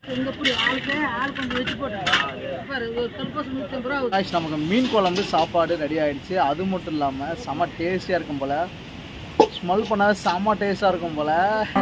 இங்க புடி ஆளுக்கு ஆள் கொஞ்சம் வச்சு போட்டு பாரு ஒரு தொல்போசம் நூற்றி ஐம்பது ரூபா ஆகுது. Guys, நமக்கு மீன் குழம்பு சாப்பாடு ரெடி ஆயிடுச்சு அது மட்டும் இல்லாமல் செம்ம டேஸ்டியாக இருக்கும் போல் ஸ்மெல் பண்ணால் செம்ம டேஸ்ட்டாக இருக்கும் போல்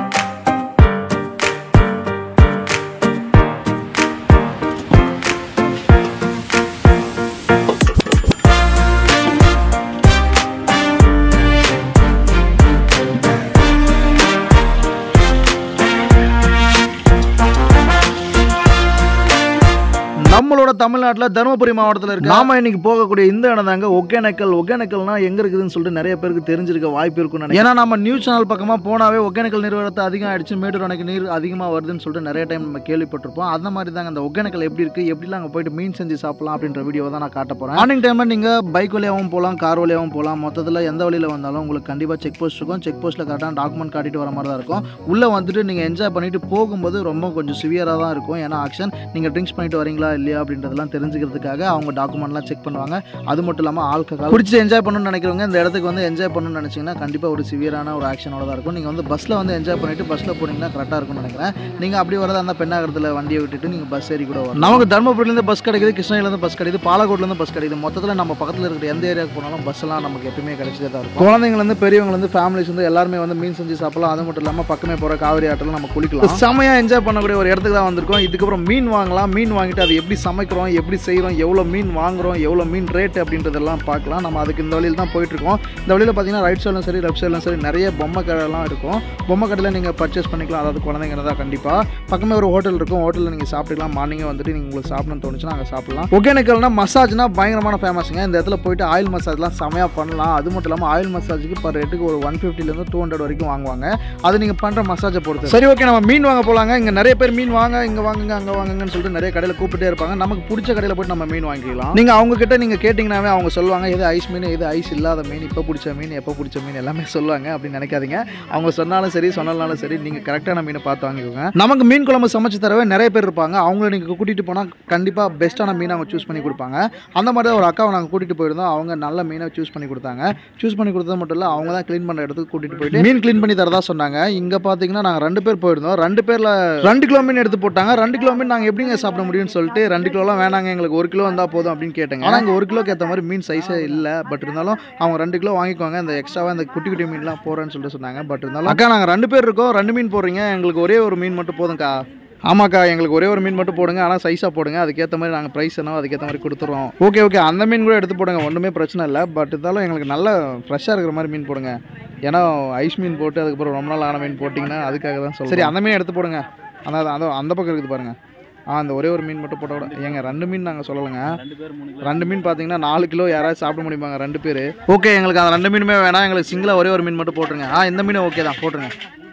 நம்மளோட தமிழ்நாட்டில் தருமபுரி மாவட்டத்தில் இருக்கு நாம இன்னைக்கு போகக்கூடிய இந்த இடம் தாங்க ஒகேனக்கல் ஒகேனக்கல்னா எங்க இருக்குதுன்னு சொல்லிட்டு நிறைய பேருக்கு தெரிஞ்சிருக்க வாய்ப்பு இருக்கும்னு நினைக்கிறேன். ஏன்னா நம்ம நியூஸ் சேனல் பக்கமா போனாவே ஒகேனக்கல் நீர்வரத்து அதிகம் ஆயிடுச்சு மேட்டூர் அணைக்கு நீர் அதிகமாக வருதுன்னு சொல்லிட்டு நிறைய டைம் நம்ம கேள்விப்பட்டிருப்போம் அந்த மாதிரி தாங்க அந்த ஒகேனக்கல் எப்படி இருக்கு எப்படிலாம் அங்கே போயிட்டு மீன் செஞ்சு சாப்பிடலாம் அப்படின்ற வீடியோ தான் நான் காட்ட போறேன் மார்னிங் டைம்ல நீங்க பைக் வழியாகவும் போகலாம் கார் வழியாகவும் போகலாம் மொத்தத்தில் எந்த வழியில் வந்தாலும் உங்களுக்கு கண்டிப்பாக செக் போஸ்ட் இருக்கும் செக் போஸ்ட்டில் கரெக்டாக டாக்குமெண்ட் காட்டிட்டு வர மாதிரி தான் இருக்கும் உள்ளே வந்துட்டு நீங்கள் என்ஜாய் பண்ணிட்டு போகும்போது ரொம்ப கொஞ்சம் சிவியராக தான் இருக்கும் ஏன்னா ஆக்ஷன் நீங்கள் ட்ரிங்க்ஸ் பண்ணிட்டு வரீங்களா இல்லையா அப்படின்றதெல்லாம் தெரிஞ்சுக்கிறதுக்காக அவங்க டாக்குமெண்ட்லாம் செக் பண்ணுவாங்க அது மட்டும் இல்லாமல் ஆல்கஹால் குடிச்சு என்ஜாய் பண்ணணும்னு நினைக்கிறவங்க இந்த இடத்துக்கு வந்து என்ஜாய் பண்ணணும்னு நினச்சிங்கன்னா கண்டிப்பாக ஒரு சிவியரான ஒரு ஆக்ஷனோட தான் இருக்கும் நீங்கள் வந்து பஸ்ஸில் வந்து என்ஜாய் பண்ணிட்டு பஸ்ஸில் போனீங்கன்னா கரெக்டாக இருக்கும்னு நினைக்கிறேன் நீங்கள் அப்படி வரதா அந்த பெண்ணாகரத்தில் வண்டியை விட்டுட்டு நீங்கள் பஸ் ஏறி கூட வரலாம் நமக்கு தருமபுரியிலேருந்து பஸ் கிடைக்குது கிருஷ்ணகிரிலேருந்து பஸ் கிடைக்குது பாலக்கோட்லேருந்து பஸ் கிடைக்குது மொத்தத்தில் நம்ம பக்கத்தில் இருக்கிற எந்த ஏரியாவுக்கு போனாலும் பஸ்ஸெல்லாம் நமக்கு எப்பயுமே கிடைச்சிட்டே தான் இருக்கும் குழந்தைங்கலேருந்து பெரியவங்கலேருந்து ஃபேமிலிஸ் வந்து எல்லாருமே வந்து மீன் செஞ்சு சாப்பிடலாம் அது மட்டும் இல்லாமல் பக்கமே போகிற காவிரி ஆற்றில் நம்ம குளிக்கலாம் செமையாக என்ஜாய் பண்ணக்கூடிய ஒரு இடத்துக்கு தான் வந்திருக்கோம் இதுக்கப்புறம் மீன் வாங்கலாம் மீன் வாங்கிட்டு அது எப்படி சமைக்கிறோம் எப்படி செய்கிறோம் எவ்வளோ மீன் வாங்குறோம் எவ்வளோ மீன் ரேட் அப்படின்றதெல்லாம் பார்க்கலாம் நம்ம அதுக்கு இந்த வழியில் தான் போயிட்டு இருக்கோம் இந்த வழியில் பார்த்தீங்கன்னா ரைட் சைட்லும் சரி லெஃப்ட் சைட்லும் சரி நிறைய பொம்மை கடைலாம் இருக்கும் பொம்மை கடையில் நீங்கள் பர்ச்சேஸ் பண்ணிக்கலாம் அதாவது குழந்தைங்க தான் கண்டிப்பாக பக்கமே ஒரு ஹோட்டல் இருக்கும் ஹோட்டலில் நீங்கள் சாப்பிட்டுக்கலாம் மார்னிங்கே வந்துட்டு நீங்கள் உங்களுக்கு சாப்பிடணும்னு தோணுச்சுன்னா அங்கே சாப்பிடலாம் ஒகேனக்கல்னா மசாஜ்னா பயங்கரமான ஃபேமஸுங்க இந்த இடத்துல போயிட்டு ஆயில் மசாஜ்லாம் செமையாக பண்ணலாம் அது மட்டும் இல்லாமல் ஆயில் மசாஜுக்கு பர் ரேட்டுக்கு ஒரு ஒன் ஃபிஃப்டிலேருந்து டூ ஹண்ட்ரட் வரைக்கும் வாங்குவாங்க அது நீங்கள் பண்ணுற மசாஜை பொறுத்து சரி ஓகே நம்ம மீன் வாங்க போகலாங்க இங்கே நிறைய பேர் மீன் வாங்க இங்கே வாங்குங்க அங்கே வாங்குங்கன்னு சொல்லிட்டு நிறைய கடையில் கூப்பிட்டே இருப்பாங்க நமக்கு பிடிச்ச கடையில் போயிட்டு நம்ம மீன் வாங்கிக்கலாம் நீங்கள் அவங்க கிட்ட நீங்கள் கேட்டிங்கனாவே அவங்க சொல்லுவாங்க எது ஐஸ் மீன் எது ஐஸ் இல்லாத மீன் இப்போ பிடிச்ச மீன் எப்போ பிடிச்ச மீன் எல்லாமே சொல்லுவாங்க அப்படின்னு நினைக்காதீங்க அவங்க சொன்னாலும் சரி சொன்னாலும் சரி நீங்கள் கரெக்டான மீனை பார்த்து வாங்கிக்கோங்க நமக்கு மீன் குழம்பு சமைச்சு தரவே நிறைய பேர் இருப்பாங்க அவங்கள நீங்கள் கூட்டிகிட்டு போனால் கண்டிப்பாக பெஸ்ட்டான மீனை அவங்க சூஸ் பண்ணி கொடுப்பாங்க அந்த மாதிரி தான் ஒரு அக்காவை நாங்கள் கூட்டிகிட்டு போயிருந்தோம் அவங்க நல்ல மீனை சூஸ் பண்ணி கொடுத்தாங்க சூஸ் பண்ணி கொடுத்தது மட்டும் இல்லை அவங்க தான் க்ளீன் பண்ணுற இடத்துக்கு கூட்டிகிட்டு போயிட்டு மீன் க்ளீன் பண்ணி தரதா சொன்னாங்க இங்கே பார்த்தீங்கன்னா நாங்கள் ரெண்டு பேர் போயிருந்தோம் ரெண்டு பேரில் ரெண்டு கிலோ மீன் எடுத்து போட்டாங்க ரெண்டு கிலோ மீன் நாங்கள் எப்படிங்க சாப்பிட முடியும்னு சொல்லிட்டு ரெண்டு கிலோலாம் வேணாங்க எங்களுக்கு ஒரு கிலோ வந்தால் போதும் அப்படின்னு கேட்டாங்க ஆனால் இங்கே ஒரு கிலோக்கு ஏற்ற மாதிரி மீன் சைஸே இல்லை பட் இருந்தாலும் அவங்க ரெண்டு கிலோ வாங்கிக்குவாங்க இந்த எக்ஸ்ட்ராவாக இந்த குட்டி குட்டி மீன்லாம் போகிறேன்னு சொல்லிட்டு சொன்னாங்க பட் இருந்தாலும் அக்கா நாங்கள் ரெண்டு பேர் இருக்கோம் ரெண்டு மீன் போடுறீங்க எங்களுக்கு ஒரே ஒரு மீன் மட்டும் போதும்க்கா ஆமாக்கா எங்களுக்கு ஒரே ஒரு மீன் மட்டும் போடுங்க ஆனால் சைஸாக போடுங்க அதுக்கேற்ற மாதிரி நாங்கள் ப்ரைஸ் என்ன அதுக்கேற்ற மாதிரி கொடுத்துருவோம் ஓகே ஓகே அந்த மீன் கூட எடுத்து போடுங்க ஒன்றுமே பிரச்சனை இல்லை பட் இருந்தாலும் எங்களுக்கு நல்ல ஃப்ரெஷ்ஷாக இருக்கிற மாதிரி மீன் போடுங்க ஏன்னா ஐஸ் மீன் போட்டு அதுக்கப்புறம் ரொம்ப நாள் ஆன மீன் போட்டிங்கன்னா அதுக்காக தான் சொல்லுங்கள் சரி அந்த மீன் எடுத்து போடுங்க அந்த அந்த அந்த பக்கம் இருக்குது பாருங்கள் ஆ அந்த ஒரே ஒரு மீன் மட்டும் போட்ட கூட ஏங்க ரெண்டு மீன் நாங்கள் சொல்லலைங்க ரெண்டு மீன் பார்த்தீங்கன்னா நாலு கிலோ யாராவது சாப்பிட முடியுமாங்க ரெண்டு பேர் ஓகே எங்களுக்கு அந்த ரெண்டு மீனுமே வேணாம் எங்களுக்கு சிங்கிளாக ஒரே ஒரு மீன் மட்டும் போட்டுருங்க ஆ இந்த மீன் ஓகே தான் போட்டுருங்க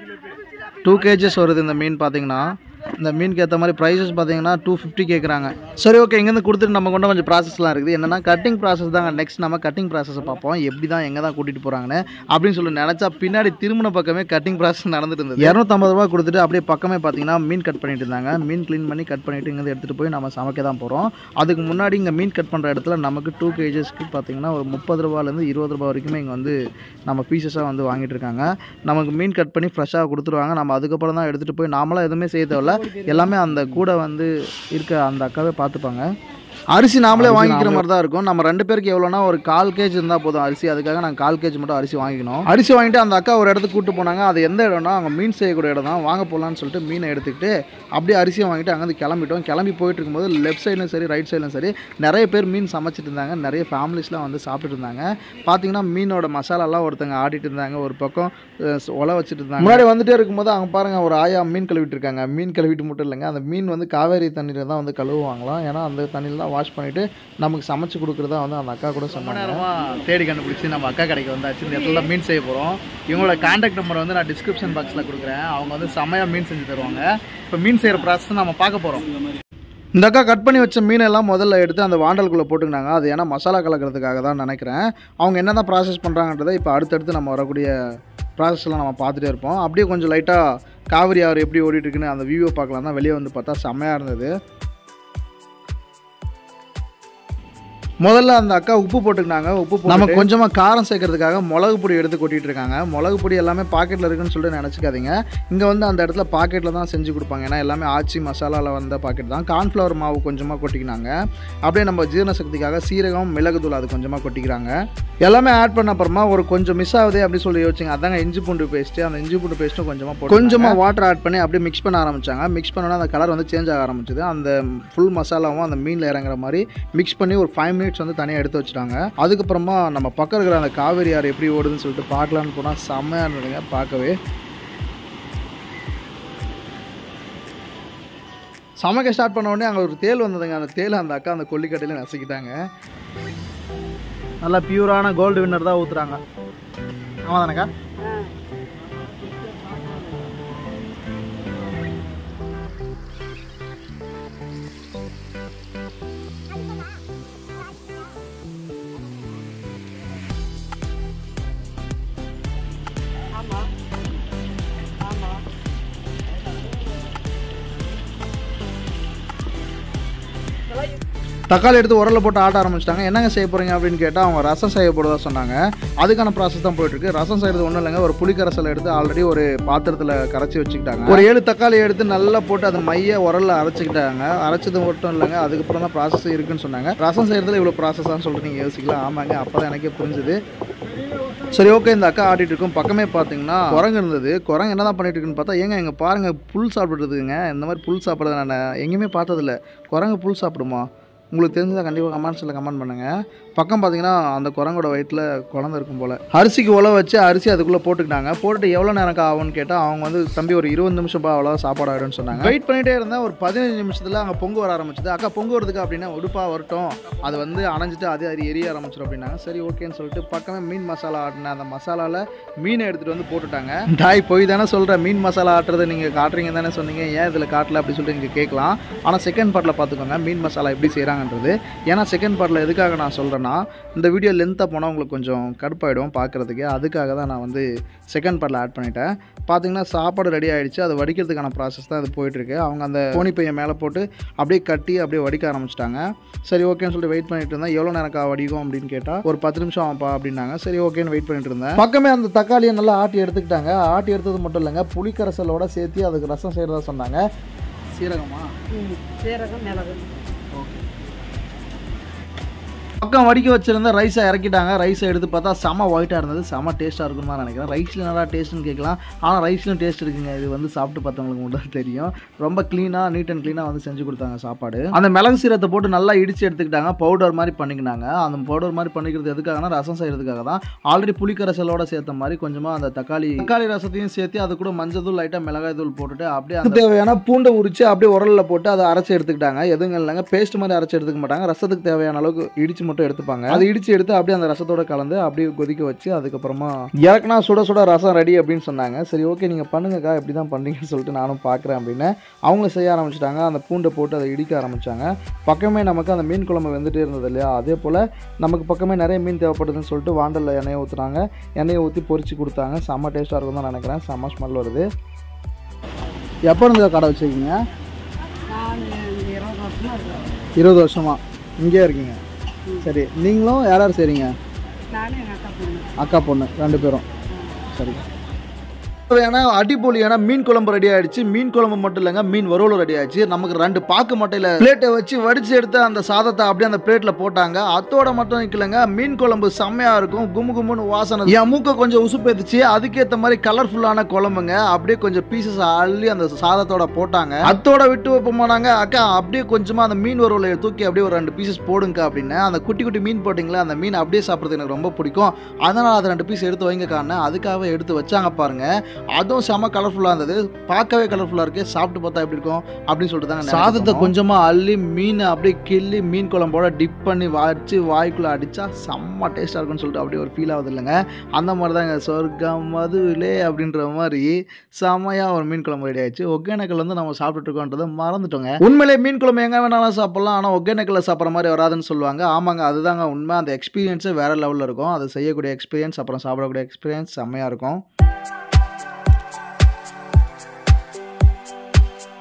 டூ கேஜஸ் வருது இந்த மீன் பார்த்தீங்கன்னா இந்த மீனுக்கு ஏற்ற மாதிரி ப்ரைஸஸ் பார்த்தீங்கன்னா டூ ஃபிஃப்டி கேட்குறாங்க சரி ஓகே இங்கேருந்து கொடுத்துட்டு நம்ம கொண்டு கொஞ்சம் ப்ராசஸ்லாம் இருக்குது என்னென்னா கட்டிங் ப்ராசஸ் தாங்க நெக்ஸ்ட் நம்ம கட்டிங் ப்ராசஸை பார்ப்போம் எப்படி தான் எங்கே தான் கூட்டிகிட்டு போகிறாங்கன்னு அப்படின்னு சொல்லி நினச்சா பின்னாடி திரும்பின பக்கமே கட்டிங் ப்ராசஸ் நடந்துட்டு இருந்தது இரநூத்தம்பது ரூபா கொடுத்துட்டு அப்படியே பக்கமே பார்த்தீங்கன்னா மீன் கட் பண்ணிட்டு இருந்தாங்க மீன் க்ளீன் பண்ணி கட் பண்ணிட்டு இங்கேருந்து எடுத்துகிட்டு போய் நம்ம சமைக்க தான் போகிறோம் அதுக்கு முன்னாடி இங்கே மீன் கட் பண்ணுற இடத்துல நமக்கு டூ கேஜஸ்க்கு பார்த்தீங்கன்னா ஒரு முப்பது ரூபாலேருந்து இருபது ரூபா வரைக்குமே இங்கே வந்து நம்ம பீசஸாக வந்து வாங்கிட்டு இருக்காங்க நமக்கு மீன் கட் பண்ணி ஃப்ரெஷ்ஷாக கொடுத்துருவாங்க நம்ம அதுக்கப்புறம் தான் எடுத்துகிட்டு போய் நாமளாக எதுவுமே செய்ய தேவையில்ல எல்லாமே அந்த கூட வந்து இருக்க அந்த அக்காவே பார்த்துப்பாங்க அரிசி நாமளே வாங்கிக்கிற மாதிரி தான் இருக்கும் நம்ம ரெண்டு பேருக்கு எவ்வளோனா ஒரு கால் கேஜ் இருந்தால் போதும் அரிசி அதுக்காக நாங்கள் கால் கேஜ் மட்டும் அரிசி வாங்கிக்கணும் அரிசி வாங்கிட்டு அந்த அக்கா ஒரு இடத்துக்கு கூட்டு போனாங்க அது எந்த இடம்னா அவங்க மீன் செய்யக்கூடிய இடம் தான் வாங்க போகலான்னு சொல்லிட்டு மீனை எடுத்துக்கிட்டு அப்படியே அரிசியை வாங்கிட்டு அங்கேருந்து கிளம்பிட்டோம் கிளம்பி போயிட்டு இருக்கும்போது லெஃப்ட் சைட்லையும் சரி ரைட் சைட்லையும் சரி நிறைய பேர் மீன் சமைச்சிட்டு இருந்தாங்க நிறைய ஃபேமிலிஸ்லாம் வந்து சாப்பிட்டுட்டு இருந்தாங்க பார்த்தீங்கன்னா மீனோட மசாலாலாம் ஒருத்தங்க ஆடிட்டு இருந்தாங்க ஒரு பக்கம் அஹ், ஒலை வச்சுட்டு இருந்தாங்க முன்னாடி வந்துட்டே இருக்கும்போது அவங்க பாருங்க ஒரு ஆயா மீன் கழுவிட்டு இருக்காங்க மீன் கழுவிட்டு மட்டும் இல்லைங்க அந்த மீன் வந்து காவேரி தண்ணியில் தான் வந்து கழுவுவாங்களாம் ஏன்னா அந்த தண்ணியில் தான் வாஷ் பண்ணிட்டு நமக்கு சமைச்சு கொடுக்குறதா வந்து அந்த அக்கா கூட சொன்னாங்க நேரமாக தேடி கண்டுபிடிச்சி நம்ம அக்கா கடைக்கு வந்தாச்சு இந்த இடத்துல மீன் செய்ய போகிறோம் இவங்களோட கான்டாக்ட் நம்பர் வந்து நான் டிஸ்கிரிப்ஷன் பாக்ஸில் கொடுக்குறேன் அவங்க வந்து செமையாக மீன் செஞ்சு தருவாங்க இப்போ மீன் செய்கிற ப்ராசஸ் நம்ம பார்க்க போகிறோம் இந்த அக்கா கட் பண்ணி வச்ச மீனெல்லாம் முதல்ல எடுத்து அந்த வாண்டலுக்குள்ளே போட்டுக்கினாங்க அது ஏன்னா மசாலா கலக்கிறதுக்காக தான் நினைக்கிறேன் அவங்க என்ன தான் ப்ராசஸ் பண்ணுறாங்கன்றதை இப்போ அடுத்தடுத்து நம்ம வரக்கூடிய ப்ராசஸ்லாம் நம்ம பார்த்துட்டே இருப்போம் அப்படியே கொஞ்சம் லைட்டாக காவிரி ஆறு எப்படி ஓடிட்டு இருக்குன்னு அந்த வியூவை பார்க்கலாம் தான் வெளியே வந்து பார்த்தா செம்மையாக இருந்தது முதல்ல அந்த அக்கா உப்பு போட்டுக்கினாங்க உப்பு போட்டு நம்ம கொஞ்சமாக காரம் சேர்க்கறதுக்காக மிளகு பொடி எடுத்து கொட்டிட்டு இருக்காங்க மிளகு பொடி எல்லாமே பாக்கெட்டில் இருக்குன்னு சொல்லிட்டு நினச்சிக்காதீங்க இங்கே வந்து அந்த இடத்துல பாக்கெட்டில் தான் செஞ்சு கொடுப்பாங்க ஏன்னா எல்லாமே ஆச்சி மசாலாவில் வந்த பாக்கெட் தான் கார்ன்ஃப்ளவர் மாவு கொஞ்சமாக கொட்டிக்கினாங்க அப்படியே நம்ம ஜீரண சக்திக்காக சீரகம் மிளகுத்தூள் அது கொஞ்சமாக கொட்டிக்கிறாங்க எல்லாமே ஆட் பண்ண அப்புறமா ஒரு கொஞ்சம் மிஸ் ஆகுதே அப்படி சொல்லி யோசிச்சிங்க அதாங்க இஞ்சி பூண்டு பேஸ்ட்டு அந்த இஞ்சி பூண்டு பேஸ்ட்டும் கொஞ்சமாக போட்டு கொஞ்சமாக வாட்டர் ஆட் பண்ணி அப்படியே மிக்ஸ் பண்ண ஆரம்பிச்சாங்க மிக்ஸ் பண்ணோன்னா அந்த கலர் வந்து சேஞ்ச் ஆக ஆரம்பிச்சது அந்த ஃபுல் மசாலாவும் அந்த மீனில் இறங்குற மாதிரி மிக்ஸ் பண்ணி ஒரு ஃபைவ் மினிட்ஸ் வந்து தனியாக எடுத்து வச்சுட்டாங்க அதுக்கப்புறமா நம்ம பக்கம் இருக்கிற அந்த காவேரி ஆறு எப்படி ஓடுதுன்னு சொல்லிட்டு பார்க்கலான்னு போனால் செம்மையாக இருந்ததுங்க பார்க்கவே சமைக்க ஸ்டார்ட் பண்ண உடனே அங்கே ஒரு தேல் வந்ததுங்க அந்த தேல் அந்த அக்கா அந்த கொல்லிக்கட்டையில் நசுக்கிட்டாங்க நல்லா பியூரான கோல்டு வின்னர் தான் ஊற்றுறாங்க ஆமாம் தானக்கா தக்காளி எடுத்து உரலில் போட்டு ஆட்ட ஆரம்பிச்சிட்டாங்க என்னங்க செய்ய போகிறீங்க அப்படின்னு கேட்டால் அவங்க ரசம் செய்ய போகிறதா சொன்னாங்க அதுக்கான ப்ராசஸ் தான் போயிட்டுருக்கு ரசம் செய்கிறது ஒன்றும் இல்லைங்க ஒரு புளிக்கரசலை எடுத்து ஆல்ரெடி ஒரு பாத்திரத்தில் கரைச்சி வச்சுக்கிட்டாங்க ஒரு ஏழு தக்காளி எடுத்து நல்லா போட்டு அதை மைய உரலில் அரைச்சிக்கிட்டாங்க அரைச்சது மட்டும் இல்லைங்க அதுக்கப்புறம் தான் ப்ராசஸ் இருக்குன்னு சொன்னாங்க ரசம் செய்கிறதுல இவ்வளோ ப்ராசஸான்னு சொல்லிட்டு நீங்கள் யோசிக்கலாம் ஆமாங்க அப்போ தான் எனக்கே புரிஞ்சுது சரி ஓகே இந்த அக்கா ஆடிட்டு இருக்கும் பக்கமே பார்த்தீங்கன்னா குரங்கு இருந்தது குரங்கு என்ன தான் பண்ணிட்டு இருக்குன்னு பார்த்தா ஏங்க இங்கே பாருங்க புல் சாப்பிட்றதுங்க இந்த மாதிரி புல் சாப்பிட்றத நான் எங்கேயுமே பார்த்ததில்ல குரங்கு புல் சாப்பிடுமா உங்களுக்கு தெரிஞ்சதா கண்டிப்பாக கமெண்ட்ஸில் கமெண்ட் பண்ணுங்கள் பக்கம் பார்த்தீங்கன்னா அந்த குரங்கோட வயிற்றில் குழந்தை இருக்கும் போல் அரிசிக்கு உழ வச்சு அரிசி அதுக்குள்ளே போட்டுக்கிட்டாங்க போட்டுட்டு எவ்வளோ நேரம் ஆகும்னு கேட்டால் அவங்க வந்து தம்பி ஒரு இருபது நிமிஷம் பா அவ்வளோ சாப்பாடு ஆகிடும்னு சொன்னாங்க வெயிட் பண்ணிகிட்டே இருந்தேன் ஒரு பதினஞ்சு நிமிஷத்தில் அங்கே பொங்கு வர ஆரம்பிச்சது அக்கா பொங்கு வரதுக்கு அப்படின்னா உடுப்பாக வரட்டும் அது வந்து அணைஞ்சிட்டு அது அது எரிய ஆரம்பிச்சிடும் அப்படின்னாங்க சரி ஓகேன்னு சொல்லிட்டு பக்கமே மீன் மசாலா ஆட்டினேன் அந்த மசாலாவில் மீனை எடுத்துகிட்டு வந்து போட்டுட்டாங்க டாய் போய் தானே சொல்கிறேன் மீன் மசாலா ஆட்டுறதை நீங்கள் காட்டுறீங்க தானே சொன்னீங்க ஏன் இதில் காட்டல அப்படி சொல்லிட்டு நீங்கள் கேட்கலாம் ஆனால் செகண்ட் பார்ட்டில் பார்த்துக்கோங்க மீன் மசாலா எப்படி செய்கிறாங்கன்றது ஏன்னா செகண்ட் பார்ட்டில் எதுக்காக நான் சொல்கிறேன்னா இந்த வீடியோ லென்த்தாக போனால் உங்களுக்கு கொஞ்சம் கடுப்பாயிடும் பார்க்குறதுக்கு அதுக்காக தான் நான் வந்து செகண்ட் பார்ட்டில் ஆட் பண்ணிட்டேன் பார்த்தீங்கன்னா சாப்பாடு ரெடி ஆகிடுச்சு அது வடிக்கிறதுக்கான ப்ராசஸ் தான் அது போயிட்டுருக்கு அவங்க அந்த கோணி பையை மேலே போட்டு அப்படியே கட்டி அப்படியே வடிக்க ஆரம்பிச்சிட்டாங்க சரி ஓகேன்னு சொல்லிட்டு வெயிட் பண்ணிட்டு இருந்தேன் எவ்வளோ நேரக்கா வடிக்கும் அப்படின்னு கேட்டால் ஒரு பத்து நிமிஷம் ஆகும்ப்பா அப்படின்னாங்க சரி ஓகேன்னு வெயிட் பண்ணிட்டு இருந்தேன் பக்கமே அந்த தக்காளியை நல்லா ஆட்டி எடுத்துக்கிட்டாங்க ஆட்டி எடுத்தது மட்டும் இல்லைங்க புளிக்கரசலோட சேர்த்து அதுக்கு ரசம் செய்கிறதா சொன்னாங்க சீரகமா ம் சீரகம் மிளகு பக்கம் வடிக்க வச்சிருந்த ரைஸை இறக்கிட்டாங்க ரைஸை எடுத்து பார்த்தா செம ஒயிட்டாக இருந்தது செம டேஸ்ட்டாக இருக்கும்னு தான் நினைக்கிறேன் ரைஸில் நல்லா டேஸ்ட்டுன்னு கேட்கலாம் ஆனால் ரைஸ்லையும் டேஸ்ட் இருக்குங்க இது வந்து சாப்பிட்டு பார்த்தவங்களுக்கு மட்டும் தான் தெரியும் ரொம்ப க்ளீனாக நீட் அண்ட் க்ளீனாக வந்து செஞ்சு கொடுத்தாங்க சாப்பாடு அந்த மிளகு சீரத்தை போட்டு நல்லா இடித்து எடுத்துக்கிட்டாங்க பவுடர் மாதிரி பண்ணிக்கினாங்க அந்த பவுடர் மாதிரி பண்ணிக்கிறது எதுக்காகனா ரசம் செய்கிறதுக்காக தான் ஆல்ரெடி புளிக்கரசலோட சேர்த்த மாதிரி கொஞ்சமாக அந்த தக்காளி தக்காளி ரசத்தையும் சேர்த்து அது கூட மஞ்சள் தூள் லைட்டாக மிளகாய் தூள் போட்டுட்டு அப்படியே அந்த தேவையான பூண்டை உரிச்சு அப்படியே உரலில் போட்டு அதை அரைச்சி எடுத்துக்கிட்டாங்க எதுவும் இல்லைங்க பேஸ்ட் மாதிரி அரைச்சி எடுத்துக்க மாட்டாங்க ரசத்துக்கு தேவையான அளவுக்கு இடிச்சு மட்டும் எடுத்துப்பாங்க அது இடிச்சு எடுத்து அப்படியே அந்த ரசத்தோட கலந்து அப்படியே கொதிக்க வச்சு அதுக்கப்புறமா இறக்குனா சுட சுட ரசம் ரெடி அப்படின்னு சொன்னாங்க சரி ஓகே நீங்கள் பண்ணுங்கக்கா எப்படி தான் பண்ணுறீங்கன்னு சொல்லிட்டு நானும் பார்க்குறேன் அப்படின்னு அவங்க செய்ய ஆரம்பிச்சிட்டாங்க அந்த பூண்டை போட்டு அதை இடிக்க ஆரம்பிச்சாங்க பக்கமே நமக்கு அந்த மீன் குழம்பு வெந்துட்டே இருந்தது இல்லையா அதே போல் நமக்கு பக்கமே நிறைய மீன் தேவைப்படுதுன்னு சொல்லிட்டு வாண்டலில் எண்ணெயை ஊற்றுனாங்க எண்ணெயை ஊற்றி பொரிச்சு கொடுத்தாங்க செம்ம டேஸ்ட்டாக இருக்கும் தான் நினைக்கிறேன் செம்ம ஸ்மெல் வருது எப்போ இருந்து கடை வச்சுருக்கீங்க நான் இந்த இருபது வருஷமா இருக்கிறேன் இருபது வருஷமா இங்கே இருக்கீங்க சரி நீங்களும் யார் யார் செய்கிறீங்க நானும் எங்கள் அக்கா பொண்ணு அக்கா பொண்ணு ரெண்டு பேரும் சரி ஏன்னா அடிப்பொலி ஏன்னா மீன் குழம்பு ரெடி ஆயிடுச்சு மீன் குழம்பு மட்டும் இல்லைங்க மீன் வறுவலும் ரெடி ஆயிடுச்சு நமக்கு ரெண்டு பாக்கு மட்டையில் பிளேட்டை வச்சு வடிச்சு எடுத்து அந்த சாதத்தை அப்படியே அந்த பிளேட்டில் போட்டாங்க அத்தோட மட்டும் நிற்கலங்க மீன் குழம்பு செம்மையாக இருக்கும் கும்மு கும்முன்னு வாசனை என் மூக்கை கொஞ்சம் உசுப்பேத்துச்சு அதுக்கேற்ற மாதிரி கலர்ஃபுல்லான குழம்புங்க அப்படியே கொஞ்சம் பீசஸ் அள்ளி அந்த சாதத்தோட போட்டாங்க அத்தோட விட்டு வைப்போம் போனாங்க அக்கா அப்படியே கொஞ்சமாக அந்த மீன் வறுவலை தூக்கி அப்படியே ஒரு ரெண்டு பீசஸ் போடுங்க அப்படின்னு அந்த குட்டி குட்டி மீன் போட்டிங்களா அந்த மீன் அப்படியே சாப்பிட்றது எனக்கு ரொம்ப பிடிக்கும் அதனால் அதை ரெண்டு பீஸ் எடுத்து வைங்க காரணம் அதுக்காக எடுத்து வச்சாங்க பாருங்க அதுவும் செம கலர்ஃபுல்லாக இருந்தது பார்க்கவே கலர்ஃபுல்லாக இருக்கு சாப்பிட்டு பார்த்தா எப்படி இருக்கும் அப்படின்னு சொல்லிட்டு தாங்க சாதத்தை கொஞ்சமாக அள்ளி மீன் அப்படியே கிள்ளி மீன் குழம்போட டிப் பண்ணி வச்சு வாய்க்குள்ளே அடித்தா செம்ம டேஸ்ட்டாக இருக்கும்னு சொல்லிட்டு அப்படியே ஒரு ஃபீல் ஆகுது இல்லைங்க அந்த மாதிரி தாங்க சொர்க்கம் மதுவிலே அப்படின்ற மாதிரி செம்மையாக ஒரு மீன் குழம்பு ரெடி ஆயிடுச்சு ஒகேனக்கல் வந்து நம்ம சாப்பிட்டுட்டு இருக்கோன்றதை மறந்துட்டோங்க உண்மையிலே மீன் குழம்பு எங்கே வேணாலும் சாப்பிடலாம் ஆனால் ஒகேனக்கல்ல சாப்பிட்ற மாதிரி வராதுன்னு சொல்லுவாங்க ஆமாங்க அதுதாங்க உண்மை அந்த எக்ஸ்பீரியன்ஸே வேறு லெவலில் இருக்கும் அதை செய்யக்கூடிய எக்ஸ்பீரியன்ஸ் அப்புறம் சாப்பிடக்கூடிய எக்ஸ்பீரியன்ஸ் செம்மையாக இருக்கும்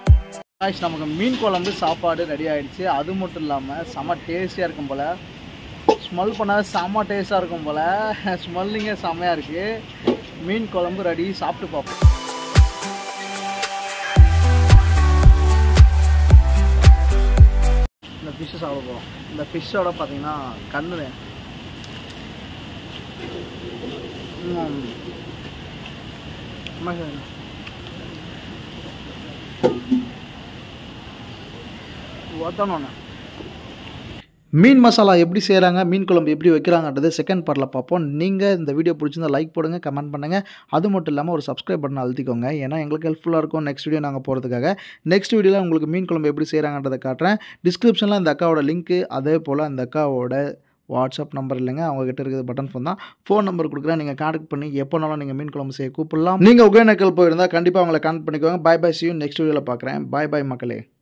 காய்ஸ் நமக்கு மீன் குழம்பு சாப்பாடு ரெடி ஆயிடுச்சு அது மட்டும் இல்லாமல் செம்ம டேஸ்டியாக இருக்கும் போல் ஸ்மெல் பண்ணாத செம்ம டேஸ்ட்டாக இருக்கும் போல் ஸ்மெல்லிங்கே செம்மையாக இருக்குது மீன் குழம்பு ரெடி சாப்பிட்டு பார்ப்போம் இந்த ஃபிஷ்ஷை சாப்பிட போகிறோம் இந்த ஃபிஷ்ஷோட பார்த்தீங்கன்னா கண்ணு ம். அம்மா சார். ஒத்தணும் மீன் மசாலா எப்படி செய்கிறாங்க மீன் குழம்பு எப்படி வைக்கிறாங்கன்றது செகண்ட் பார்ட்டில் பார்ப்போம் நீங்கள் இந்த வீடியோ பிடிச்சிருந்தா லைக் போடுங்க கமெண்ட் பண்ணுங்கள் அது மட்டும் இல்லாமல் ஒரு சப்ஸ்கிரைப் பட்டன் அழுத்திக்கோங்க ஏன்னா எங்களுக்கு ஹெல்ப்ஃபுல்லாக இருக்கும் நெக்ஸ்ட் வீடியோ நாங்கள் போகிறதுக்காக நெக்ஸ்ட் வீடியோவில் உங்களுக்கு மீன் குழம்பு எப்படி செய்கிறாங்கன்றதை காட்டுறேன் டிஸ்கிரிப்ஷனில் இந்த அக்காவோட லிங்க்கு அதே போல் அந்த அக்காவோட வாட்ஸ்அப் நம்பர் இல்லைங்க அவங்ககிட்ட இருக்கிறது பட்டன் ஃபோன் தான் ஃபோன் நம்பர் கொடுக்குறேன் நீங்கள் கான்டாக்ட் பண்ணி எப்போனாலும் நீங்கள் மீன் குழம்பு செய்ய கூப்பிடலாம் நீங்கள் ஒகேனக்கல் போயிருந்தால் கண்டிப்பாக அவங்களை கான்டாக்ட் பண்ணிக்கோங்க பாய் பாய் சியூ நெக்ஸ்ட் வீடியோவில் பார்க்குறேன் பாய் பாய் மக்களே